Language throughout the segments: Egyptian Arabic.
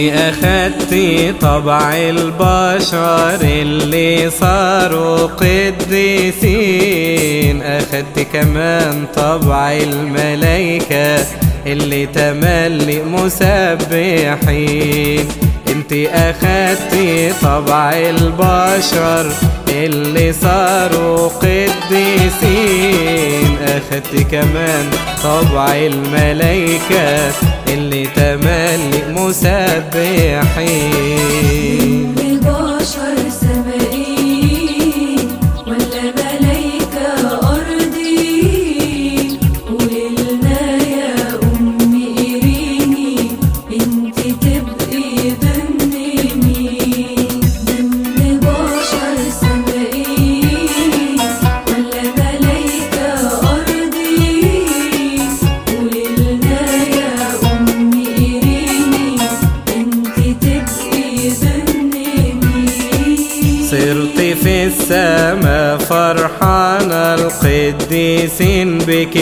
أخدتي طبع البشر اللي صاروا قديسين أخدتي كمان طبع الملايكة اللي تملي مسبحين انت اخدتي طبع البشر اللي صاروا قديسين اخدتي كمان طبع الملايكة اللي تملي مسبحين البشر سمائيين ولا ملايكة أرضيين قولنا يا أمي إيريني انت تبقي ضمن مين ضمن بشر سمائيين ولا ملايكة أرضيين قولنا يا أمي إيريني انت تبقي ضمن مين صرت في السما فرحانة القديسين بك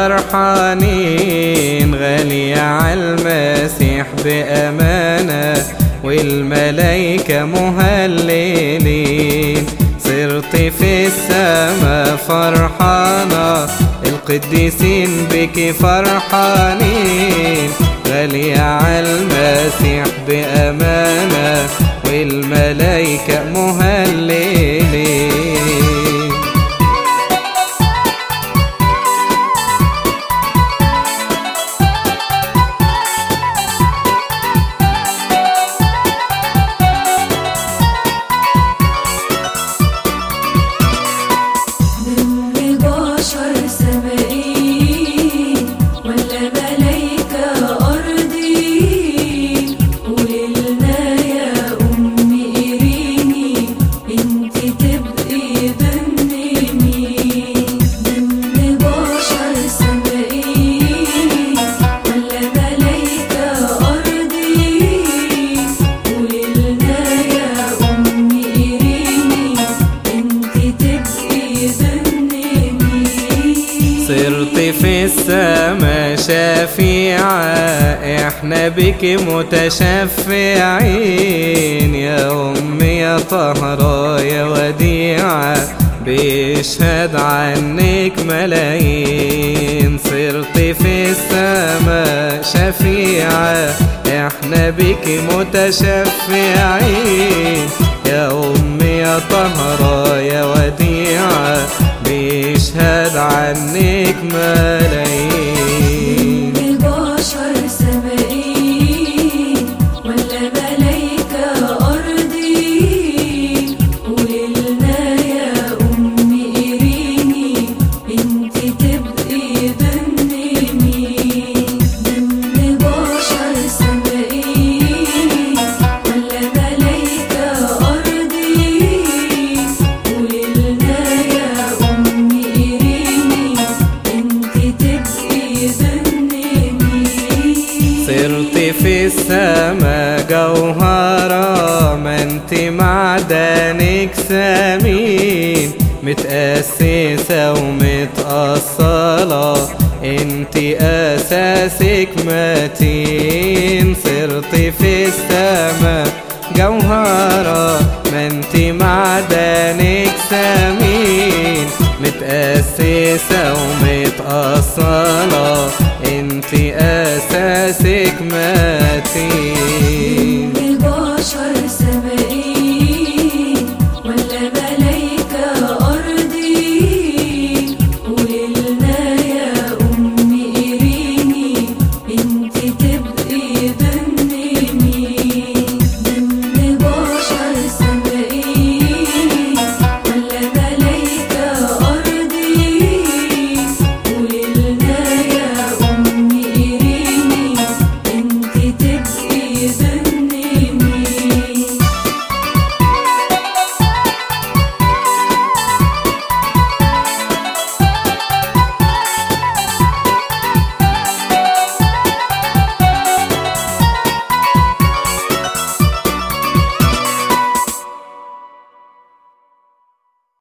فرحانين غالية عالمسيح بأمانة والملايكة مهللين صرت في السما فرحانة القديسين بك فرحانين غالية عالمسيح بأمانة والملايكة مهللين ضمن بشر سمائيين ولا ملايكة أرضيين قولنا يا أمي إيريني انت تبقي ضمن مين ضمن بشر سمائيين ولا ملايكة أرضيين قولنا يا أمي إيريني انت تبقي ضمن مين صرت في السما شفيعة احنا بك متشفعين يا أمي يا طهرة يا وديعة بيشهد عنك ملايين صرت في السما شفيعة احنا بك متشفعين يا أمي يا طهرة يا وديعة بيشهد عنك ملايين البشر سمائيين ولا ملايكة أرضيين قولنا يا أمي إيريني انت تبقي ضمن مين ضمن بشر سمائيين ولا ملايكة أرضيين قولنا يا أمي إيريني انت تبقي ضمن مين صرت في السما جوهرة ما انت معدنك سمين متأسسة ومتأصلة انت أساسك متين صرت في السما جوهرة ما انت معدنك سمين متأسسة ومتأصلة انت أساسك ما